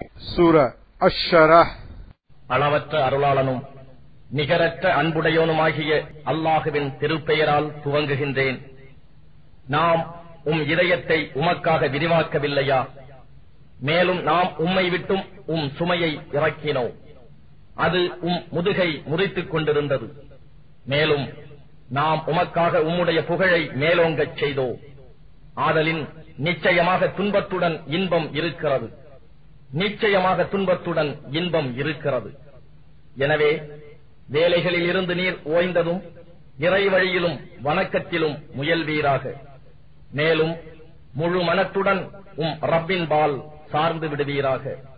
சூர அஷ்ஷரஹ் அளவற்ற அருளாளனும் நிகரற்ற அன்புடையோனுமாகிய அல்லாஹுவின் திருப்பெயரால் துவங்குகின்றேன் நாம் உம் இதயத்தை உமக்காக விரிவாக்கவில்லையா மேலும் நாம் உம்மை விட்டும் உம் சுமையை இறக்கினோம் அது உம் முதுகை முறித்துக் கொண்டிருந்தது மேலும் நாம் உமக்காக உம்முடைய புகழை மேலோங்கச் செய்தோம் ஆதலின் நிச்சயமாக துன்பத்துடன் இன்பம் இருக்கிறது நிச்சயமாக துன்பத்துடன் இன்பம் இருக்கிறது எனவே வேலைகளில் இருந்து நீர் ஓய்ந்ததும் இறை வழியிலும் வணக்கத்திலும் முயல்வீராக மேலும் முழு மனத்துடன் உம் ரப்பின் பால் சார்ந்து விடுவீராக